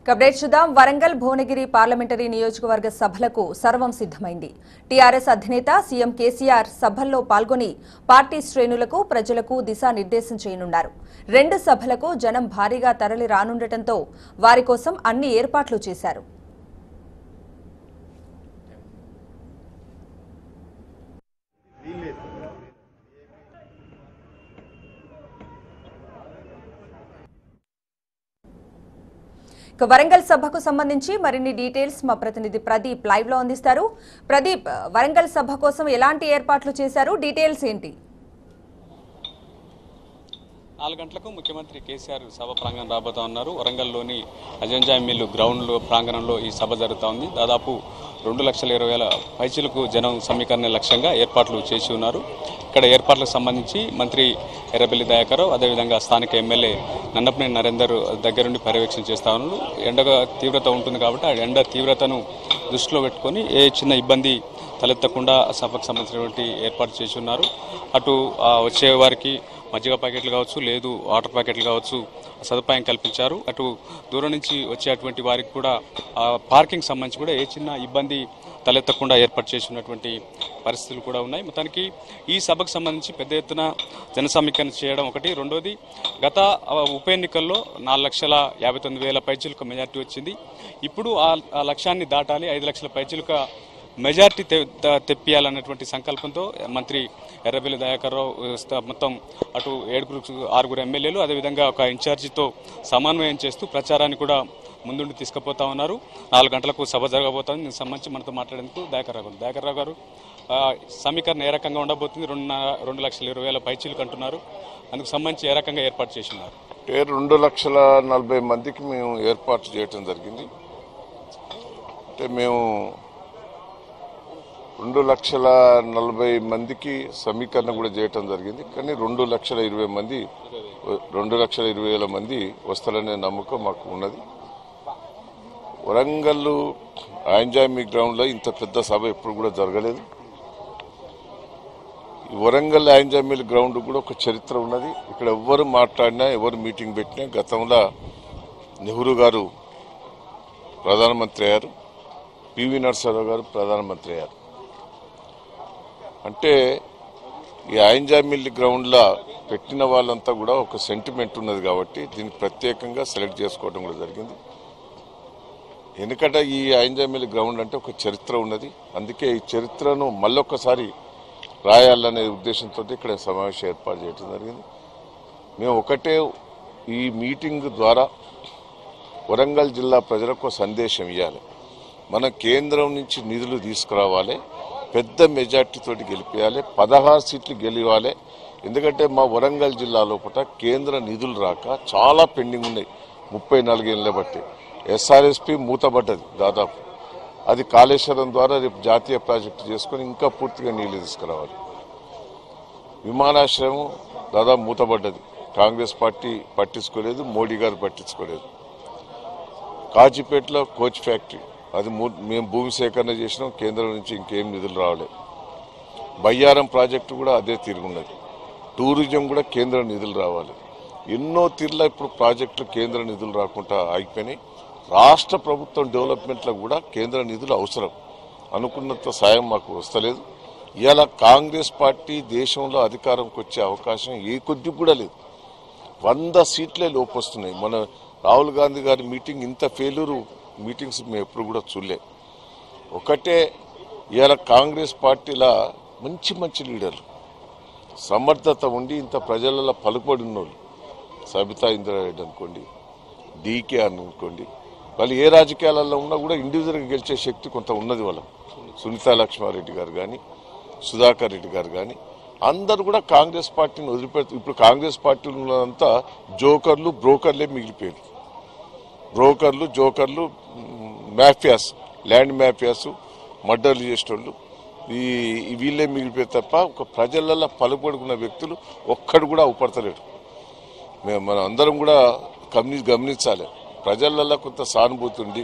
కబ్రేట్ చూద్దాం వరంగల్ భువనగిరి పార్లమెంటరీ నియోజకవర్గ సభలకు సర్వం సిద్దమైంది టీఆర్ఎస్ అధినేత సీఎం కేసీఆర్ సభల్లో పాల్గొని పార్టీ శ్రేణులకు ప్రజలకు దిశానిర్దేశం చేయనున్నారు రెండు సభలకు జనం భారీగా తరలి రానుండటంతో వారి కోసం అన్ని ఏర్పాట్లు చేశారు ఇక వరంగల్ సభకు సంబంధించి మరిన్ని డీటెయిల్స్ మా ప్రతినిధి ప్రదీప్ లైవ్ లో అందిస్తారు ప్రదీప్ వరంగల్ సభ కోసం ఎలాంటి ఏర్పాట్లు చేశారు డీటెయిల్స్ ఏంటి నాలుగు గంటలకు ముఖ్యమంత్రి కేసీఆర్ సభ ప్రాంగణం రాబోతా ఉన్నారు వరంగల్లోని అజంజా మిల్లు గ్రౌండ్లో ప్రాంగణంలో ఈ సభ జరుగుతూ ఉంది దాదాపు రెండు లక్షల ఇరవై వేల పైచీలకు జనం సమీకరణ లక్ష్యంగా ఏర్పాట్లు చేసి ఉన్నారు ఇక్కడ ఏర్పాట్లకు సంబంధించి మంత్రి ఎర్రబెల్లి దయాకర్ అదేవిధంగా స్థానిక ఎమ్మెల్యే నన్నపనేని నరేందర్ దగ్గరుండి పర్యవేక్షణ చేస్తా ఉన్నారు ఎండగా తీవ్రత ఉంటుంది కాబట్టి ఆ ఎండ తీవ్రతను దృష్టిలో పెట్టుకొని ఏ చిన్న ఇబ్బంది తలెత్తకుండా సభకు సంబంధించినటువంటి ఏర్పాటు చేసి ఉన్నారు అటు ఆ, వచ్చే వారికి మజ్జిగ ప్యాకెట్లు కావచ్చు లేదు వాటర్ ప్యాకెట్లు కావచ్చు సదుపాయం కల్పించారు అటు దూరం నుంచి వచ్చేటువంటి వారికి కూడా ఆ, పార్కింగ్ సంబంధించి కూడా ఏ చిన్న ఇబ్బంది తలెత్తకుండా ఏర్పాటు చేసి ఉన్నటువంటి పరిస్థితులు కూడా ఉన్నాయి మొత్తానికి ఈ సభకు సంబంధించి పెద్ద ఎత్తున జన సమీకరణ చేయడం ఒకటి రెండోది గత ఆ, ఉప ఎన్నికల్లో నాలుగు లక్షల యాభై తొమ్మిది వేల పైచిలుక మెజార్టీ వచ్చింది ఇప్పుడు ఆ ఆ లక్ష్యాన్ని దాటాలి ఐదు లక్షల పైచిలుక మెజార్టీ తె త- తెప్పియాలన్నటువంటి సంకల్పంతో మంత్రి ఎర్రబెల్లి దయాకర్ రావు ఆ, స్థ- మొత్తం అటు ఏడుగురు ఆరుగురు ఎమ్మెల్యేలు అదేవిధంగా ఒక ఇన్ఛార్జితో సమన్వయం చేస్తూ ప్రచారాన్ని కూడా ముందుండి తీసుకుపోతా ఉన్నారు నాలుగు గంటలకు సభ జరగబోతోంది దీనికి సంబంధించి మనతో మాట్లాడేందుకు దయాకర్ రావు గారు దయాకర్ రావు గారు ఆ, సమీకరణ ఏ రకంగా ఉండబోతుంది రెండు రెండు లక్షల ఇరవై వేల పైచీలకు అంటున్నారు అందుకు సంబంధించి ఏ రకంగా ఏర్పాటు చేసి ఉన్నారు అంటే రెండు లక్షల నలభై మందికి మేము ఏర్పాటు చేయటం జరిగింది అంటే మేము రెండు లక్షల నలభై మందికి సమీకరణ కూడా చేయటం జరిగింది కానీ రెండు లక్షల ఇరవై మంది రెండు లక్షల ఇరవై వేల మంది వస్తారనే నమ్మకం మాకు ఉన్నది వరంగల్ ఆంజామి గ్రౌండ్లో ఇంత పెద్ద సభ ఎప్పుడు కూడా జరగలేదు ఈ వరంగల్ యాంజామిల్ గ్రౌండ్ కూడా ఒక చరిత్ర ఉన్నది ఇక్కడ ఎవ్వరు మాట్లాడినా ఎవరు మీటింగ్ పెట్టినా గతంలో నెహ్రూ గారు ప్రధానమంత్రి అయ్యారు పివి నరసింహారావు గారు ప్రధానమంత్రి అయ్యారు అంటే ఈ ఆయంజామిల్ గ్రౌండ్లో పెట్టిన వాళ్ళంతా కూడా ఒక సెంటిమెంట్ ఉన్నది కాబట్టి దీన్ని ప్రత్యేకంగా సెలెక్ట్ చేసుకోవడం కూడా జరిగింది ఎందుకంటే ఈ ఆయంజామిల్ గ్రౌండ్ అంటే ఒక చరిత్ర ఉన్నది అందుకే ఈ చరిత్రను మళ్ళొక్కసారి రాయాలనే ఉద్దేశంతో ఇక్కడ సమావేశం ఏర్పాటు చేయడం జరిగింది మేము ఒకటే ఈ మీటింగ్ ద్వారా వరంగల్ జిల్లా ప్రజలకు ఒక సందేశం ఇవ్వాలి మన కేంద్రం నుంచి నిధులు తీసుకురావాలి పెద్ద మెజార్టీతోటి గెలిపించాలి పదహారు సీట్లు గెలివాలి ఎందుకంటే మా వరంగల్ జిల్లా లోపల కేంద్ర నిధులు రాక చాలా పెండింగ్ ఉన్నాయి ముప్పై నాలుగేళ్ళ బట్టి ఎస్ఆర్ఎస్పి మూతపడ్డది దాదాపు అది కాళేశ్వరం ద్వారా రేపు జాతీయ ప్రాజెక్టు చేసుకొని ఇంకా పూర్తిగా నీళ్లు తీసుకురావాలి విమానాశ్రయం దాదాపు మూతపడ్డది కాంగ్రెస్ పార్టీ పట్టించుకోలేదు మోడీ గారు పట్టించుకోలేదు కాజీపేటలో కోచ్ ఫ్యాక్టరీ అది మూ- మేము భూమి సేకరణ చేసినాం కేంద్రం నుంచి ఇంకేం నిధులు రావలేదు బయ్యారం ప్రాజెక్టు కూడా అదే తిరుగున్నది టూరిజం కూడా కేంద్ర నిధులు రావాలి ఎన్నో తీర్ల ఇప్పుడు ప్రాజెక్టులు కేంద్ర నిధులు రాకుండా ఆగిపోయినాయి రాష్ట్ర ప్రభుత్వం డెవలప్మెంట్లో కూడా కేంద్ర నిధులు అవసరం అనుకున్నంత సాయం మాకు వస్తలేదు ఇవాళ కాంగ్రెస్ పార్టీ దేశంలో అధికారంకి వచ్చే అవకాశం ఏ కొద్ది కూడా లేదు వంద సీట్లే లోపు వస్తున్నాయి మన రాహుల్ గాంధీ గారి మీటింగ్ ఇంత ఫెయిల్యూరు మీటింగ్స్ మేము ఎప్పుడు కూడా చూడలే ఒకటే ఇవాళ కాంగ్రెస్ పార్టీల మంచి మంచి లీడర్లు సమర్థత ఉండి ఇంత ప్రజలలో పలుకుబడి ఉన్నోళ్ళు సబితా ఇంద్రారెడ్డి అనుకోండి డీకే అని అనుకోండి వాళ్ళు ఏ రాజకీయాలలో ఉన్నా కూడా ఇండివిజువల్గా గెలిచే శక్తి కొంత ఉన్నది వాళ్ళకు సునీతా లక్ష్మారెడ్డి గారు కానీ సుధాకర్ రెడ్డి గారు కానీ అందరు కూడా కాంగ్రెస్ పార్టీని వదిలిపెడుతూ ఇప్పుడు కాంగ్రెస్ పార్టీలో ఉన్నదంతా జోకర్లు బ్రోకర్లే మిగిలిపోయారు బ్రోకర్లు జోకర్లు మ్, మాఫియాస్ ల్యాండ్ మాఫియాస్ మర్డర్లు చేసేటోళ్ళు ఈ ఈ వీళ్ళే మిగిలిపోయి తప్ప ఒక ప్రజలలో పలుపడుకున్న వ్యక్తులు ఒక్కడు కూడా అవపడతలేడు మేము మనం అందరం కూడా గమని గమనించాలి ప్రజలలో కొంత సానుభూతి ఉండి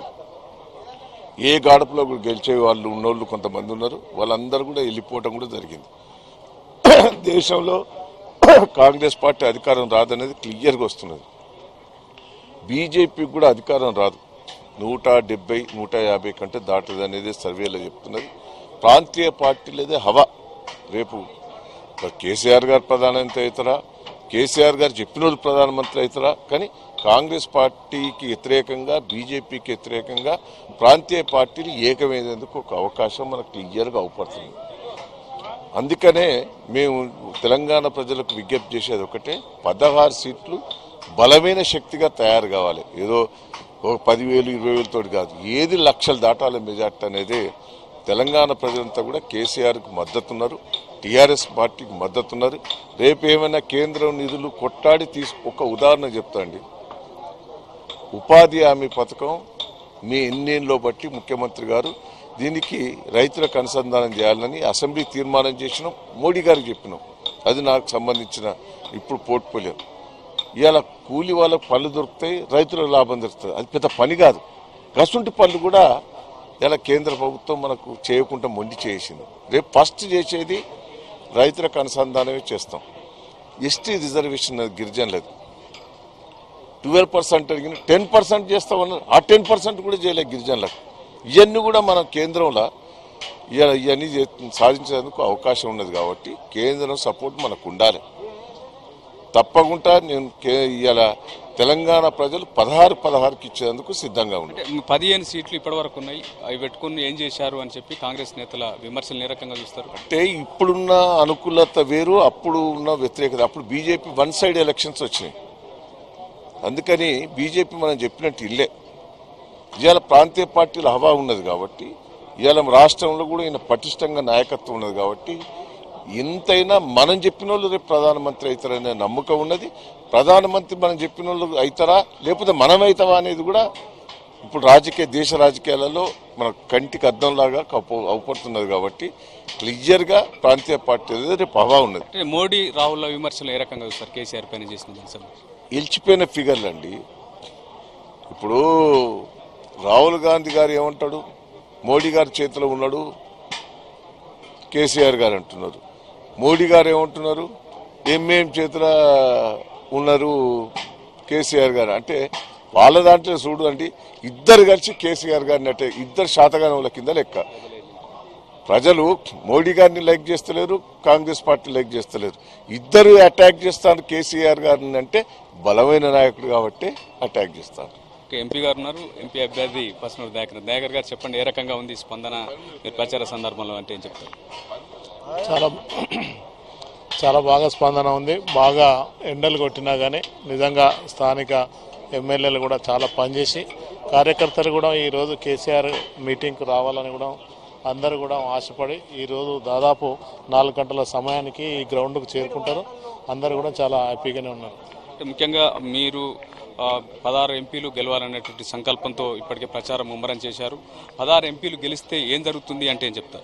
ఏ గాడపలో కూడా గెలిచే వాళ్ళు ఉన్నోళ్ళు కొంతమంది ఉన్నారు వాళ్ళందరూ కూడా వెళ్ళిపోవటం కూడా జరిగింది దేశంలో కాంగ్రెస్ పార్టీ అధికారం రాదనేది క్లియర్గా వస్తున్నది బీజేపీకి కూడా అధికారం రాదు నూట డెబ్బై నూట యాభై కంటే దాటదు అనేది సర్వేలో చెప్తున్నది ప్రాంతీయ పార్టీలదే హవా రేపు మరి కేసీఆర్ గారు ప్రధానమంత్రి అవుతారా కేసీఆర్ గారు చెప్పిన రోజు ప్రధానమంత్రి అవుతారా కానీ కాంగ్రెస్ పార్టీకి వ్యతిరేకంగా బీజేపీకి వ్యతిరేకంగా ప్రాంతీయ పార్టీలు ఏకమయ్యేందుకు ఒక అవకాశం మనకు క్లియర్గా అవపడుతుంది అందుకనే మేము తెలంగాణ ప్రజలకు విజ్ఞప్తి చేసేది ఒకటే పదహారు సీట్లు బలమైన శక్తిగా తయారు కావాలి ఏదో ఒక పదివేలు ఇరవై వేలతో కాదు ఏది లక్షలు దాటాలి మెజార్టీ అనేది తెలంగాణ ప్రజలంతా కూడా కేసీఆర్కి మద్దతున్నారు టీఆర్ఎస్ పార్టీకి మద్దతున్నారు రేపు ఏమైనా కేంద్రం నిధులు కొట్టాడి తీసు ఒక ఉదాహరణ చెప్తాండి ఉపాధి హామీ పథకం మీ ఎన్నేళ్ళలో బట్టి ముఖ్యమంత్రి గారు దీనికి రైతులకు అనుసంధానం చేయాలని అసెంబ్లీ తీర్మానం చేసినాం మోడీ గారికి చెప్పినాం అది నాకు సంబంధించిన ఇప్పుడు పోర్ట్ఫోలియో ఇవాళ కూలి వాళ్ళకు పళ్ళు దొరుకుతాయి రైతులకు లాభం దొరుకుతుంది అది పెద్ద పని కాదు గసుంటి పళ్ళు కూడా ఇలా కేంద్ర ప్రభుత్వం మనకు చేయకుండా మొండి చేసింది రేపు ఫస్ట్ చేసేది రైతులకు అనుసంధానమే చేస్తాం ఎస్టీ రిజర్వేషన్ అది గిరిజనులది ట్వెల్వ్ పర్సెంట్ అడిగిన టెన్ పర్సెంట్ చేస్తామన్నారు ఆ టెన్ పర్సెంట్ కూడా చేయలేదు గిరిజనులకు ఇవన్నీ కూడా మన కేంద్రంలో ఇవాళ ఇవన్నీ చే- సాధించేందుకు అవకాశం ఉన్నది కాబట్టి కేంద్రం సపోర్ట్ మనకు ఉండాలి తప్పకుండా నేను కే ఇవాళ తెలంగాణ ప్రజలు పదహారు పదహారుకి ఇచ్చేందుకు సిద్ధంగా ఉన్నారు అంటే పదిహేను సీట్లు ఇప్పటి వరకు ఉన్నాయి అవి పెట్టుకుని ఏం చేశారు అని చెప్పి కాంగ్రెస్ నేతల విమర్శలు ఏ రకంగా చూస్తారు అంటే ఇప్పుడున్న అనుకూలత వేరు అప్పుడు ఉన్న వ్యతిరేకత అప్పుడు బీజేపీ వన్ సైడ్ ఎలక్షన్స్ వచ్చినాయి అందుకని బీజేపీ మనం చెప్పినట్టు ఇల్లే ఇవాళ ప్రాంతీయ పార్టీల హవా ఉన్నది కాబట్టి ఇవాళ రాష్ట్రంలో కూడా ఈయన పటిష్టంగా నాయకత్వం ఉన్నది కాబట్టి ఎంతైనా మనం చెప్పిన వాళ్ళు రేపు ప్రధానమంత్రి అవుతారనే నమ్మకం ఉన్నది ప్రధానమంత్రి మనం చెప్పిన వాళ్ళు అవుతారా లేకపోతే మనం అవుతావా అనేది కూడా ఇప్పుడు రాజకీయ దేశ రాజకీయాలలో మన కంటికి అర్థంలాగా కప్పు- అవపడుతున్నది కాబట్టి క్లియర్గా ప్రాంతీయ పార్టీ అనేది రేపు హవా ఉన్నది అంటే మోడీ రాహుల్ విమర్శలు ఏ రకంగా చూస్తారు కేసీఆర్ పైన చేసిన దానికి సంబంధించి గెలిచిపోయిన ఫిగర్లు అండి ఇప్పుడు రాహుల్ గాంధీ గారు ఏమంటాడు మోడీ గారి చేతిలో ఉన్నాడు కేసీఆర్ గారు అంటున్నారు మోడీ గారు ఏమంటున్నారు ఎంఏం చేతిలో ఉన్నారు కేసీఆర్ గారు అంటే వాళ్ళ దాంట్లో చూడు అండి ఇద్దరు కలిసి కేసీఆర్ గారిని అంటే ఇద్దరు శాతగానముల కింద లెక్క ప్రజలు మోడీ గారిని లైక్ చేస్తలేరు కాంగ్రెస్ పార్టీ లైక్ చేస్తలేరు ఇద్దరు అటాక్ చేస్తాను కేసీఆర్ గారిని అంటే బలమైన నాయకుడు కాబట్టి అటాక్ చేస్తాను ఓకే ఎంపీ గారు ఉన్నారు ఎంపీ అభ్యర్థి పసునూరు దయాకర్ దయాకర్ గారు చెప్పండి ఏ రకంగా ఉంది స్పందన మీరు ప్రచార సందర్భంలో అంటే ఏం చెప్తారు చాలా చాలా బాగా స్పందన ఉంది బాగా ఎండలు కొట్టినా కానీ నిజంగా స్థానిక ఎమ్మెల్యేలు కూడా చాలా పనిచేసి కార్యకర్తలు కూడా ఈరోజు కేసీఆర్ మీటింగ్కి రావాలని కూడా అందరూ కూడా ఆశపడి ఈరోజు దాదాపు నాలుగు గంటల సమయానికి ఈ గ్రౌండ్కు చేరుకుంటారు అందరూ కూడా చాలా హ్యాపీగానే ఉన్నారు అంటే ముఖ్యంగా మీరు ఆ, పదహారు ఎంపీలు గెలవాలనేటువంటి సంకల్పంతో ఇప్పటికే ప్రచారం ముమ్మరం చేశారు పదహారు ఎంపీలు గెలిస్తే ఏం జరుగుతుంది అంటే ఏం చెప్తారు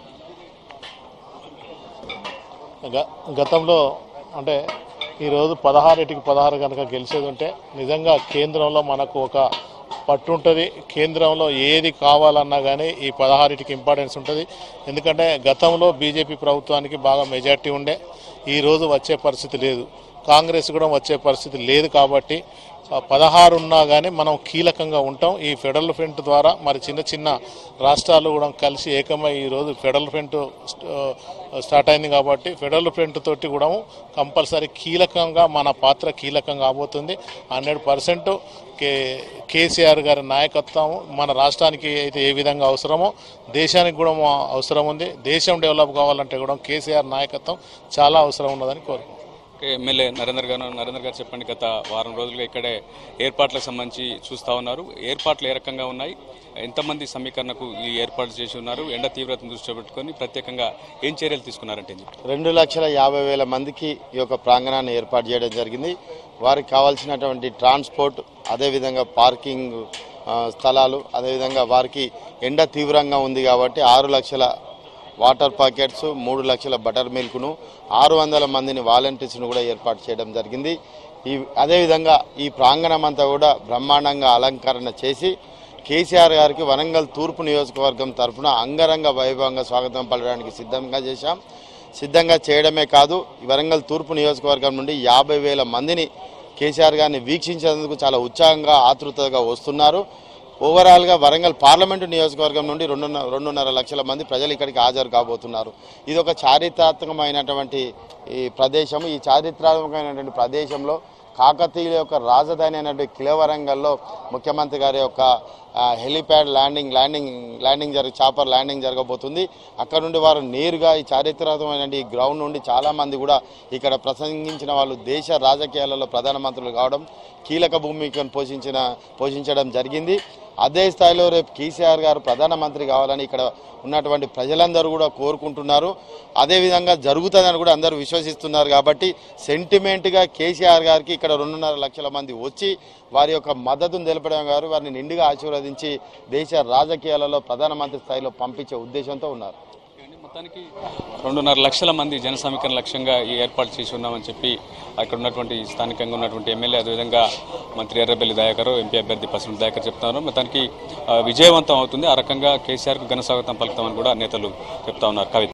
గ- గతంలో అంటే ఈరోజు పదహారుటికి పదహారు కనుక గెలిచేది ఉంటే నిజంగా కేంద్రంలో మనకు ఒక పట్టు ఉంటుంది కేంద్రంలో ఏది కావాలన్నా కానీ ఈ పదహారుటికి ఇంపార్టెన్స్ ఉంటుంది ఎందుకంటే గతంలో బీజేపీ ప్రభుత్వానికి బాగా మెజార్టీ ఉండే ఈరోజు వచ్చే పరిస్థితి లేదు కాంగ్రెస్ కూడా వచ్చే పరిస్థితి లేదు కాబట్టి ఆ పదహారు ఉన్నా కానీ మనం కీలకంగా ఉంటాం ఈ ఫెడరల్ ఫ్రంట్ ద్వారా మరి చిన్న చిన్న రాష్ట్రాలు కూడా కలిసి ఏకమై ఈరోజు ఫెడరల్ ఫ్రంట్ స్ట్- స్టార్ట్ అయింది కాబట్టి ఫెడరల్ ఫ్రంట్ తోటి కూడా కంపల్సరీ కీలకంగా మన పాత్ర కీలకంగా కాబోతుంది హండ్రెడ్ పర్సెంట్ కే కేసీఆర్ గారి నాయకత్వం మన రాష్ట్రానికి అయితే ఏ విధంగా అవసరమో దేశానికి కూడా మా అవసరం ఉంది దేశం డెవలప్ కావాలంటే కూడా కేసీఆర్ నాయకత్వం చాలా అవసరం ఉన్నదని కోరుకుంటున్నాను ఓకే ఎమ్మెల్యే నరేందర్ గారు నరేందర్ గారు చెప్పండి గత వారం రోజులుగా ఇక్కడే ఏర్పాట్లకు సంబంధించి చూస్తా ఉన్నారు ఏర్పాట్లు ఏ రకంగా ఉన్నాయి ఎంతమంది సమీకరణకు ఈ ఏర్పాట్లు చేసి ఉన్నారు ఎండ తీవ్రతను దృష్టిలో పెట్టుకొని ప్రత్యేకంగా ఏం చర్యలు తీసుకున్నారంటే ఏం చెప్తారు? రెండు లక్షల యాభై వేల మందికి ఈ యొక్క ప్రాంగణాన్ని ఏర్పాటు చేయడం జరిగింది వారికి కావాల్సినటువంటి ట్రాన్స్పోర్ట్ అదేవిధంగా పార్కింగ్ ఆ, స్థలాలు అదేవిధంగా వారికి ఎండ తీవ్రంగా ఉంది కాబట్టి ఆరు లక్షల వాటర్ ప్యాకెట్స్ మూడు లక్షల బటర్ మిల్క్ను ఆరు వందల మందిని వాలంటీర్స్ను కూడా ఏర్పాటు చేయడం జరిగింది ఈ అదేవిధంగా ఈ ప్రాంగణం అంతా కూడా బ్రహ్మాండంగా అలంకరణ చేసి కేసీఆర్ గారికి వరంగల్ తూర్పు నియోజకవర్గం తరఫున అంగరంగ వైభవంగా స్వాగతం పలకడానికి సిద్ధంగా చేశాం సిద్ధంగా చేయడమే కాదు ఈ వరంగల్ తూర్పు నియోజకవర్గం నుండి యాభై వేల మందిని కేసీఆర్ గారిని వీక్షించేందుకు చాలా ఉత్సాహంగా ఆతృతగా వస్తున్నారు ఓవరాల్గా వరంగల్ పార్లమెంటు నియోజకవర్గం నుండి రెండున్నర రెండున్నర లక్షల మంది ప్రజలు ఇక్కడికి హాజరు కాబోతున్నారు ఇది ఒక చారిత్రాత్మకమైనటువంటి ఈ ప్రదేశం ఈ చారిత్రాత్మకమైనటువంటి ప్రదేశంలో కాకతీయుల యొక్క రాజధాని అయినటువంటి కిలవరంగల్లో ముఖ్యమంత్రి గారి యొక్క ఆ, హెలిప్యాడ్ ల్యాండింగ్ ల్యాండింగ్ ల్యాండింగ్ జరగ చాపర్ ల్యాండింగ్ జరగబోతుంది అక్కడ నుండి వారు నేరుగా ఈ చారిత్రాత్మకమైన ఈ గ్రౌండ్ నుండి చాలామంది కూడా ఇక్కడ ప్రసంగించిన వాళ్ళు దేశ రాజకీయాలలో ప్రధానమంత్రులు కావడం కీలక భూమికను పోషించిన పోషించడం జరిగింది అదే స్థాయిలో రేపు కేసీఆర్ గారు ప్రధానమంత్రి కావాలని ఇక్కడ ఉన్నటువంటి ప్రజలందరూ కూడా కోరుకుంటున్నారు అదేవిధంగా జరుగుతుందని కూడా అందరూ విశ్వసిస్తున్నారు కాబట్టి సెంటిమెంట్గా కేసీఆర్ గారికి ఇక్కడ రెండున్నర లక్షల మంది వచ్చి వారి యొక్క మద్దతును తెలపడం గారు వారిని నిండుగా ఆశీర్వదించి దేశ రాజకీయాలలో ప్రధానమంత్రి స్థాయిలో పంపించే ఉద్దేశంతో ఉన్నారు కానీ మొత్తానికి రెండున్నర లక్షల మంది జన సమీకరణ లక్ష్యంగా ఈ ఏర్పాటు చేసి ఉన్నామని చెప్పి అక్కడ ఉన్నటువంటి స్థానికంగా ఉన్నటువంటి ఎమ్మెల్యే అదేవిధంగా మంత్రి ఎర్రబెల్లి దయాకర్ ఎంపీ అభ్యర్థి పసుపు దయాకర్ చెప్తున్నారు మొత్తానికి ఆ, విజయవంతం అవుతుంది ఆ రకంగా కేసీఆర్కు ఘన స్వాగతం పలుకుతామని కూడా నేతలు చెప్తా ఉన్నారు కవిత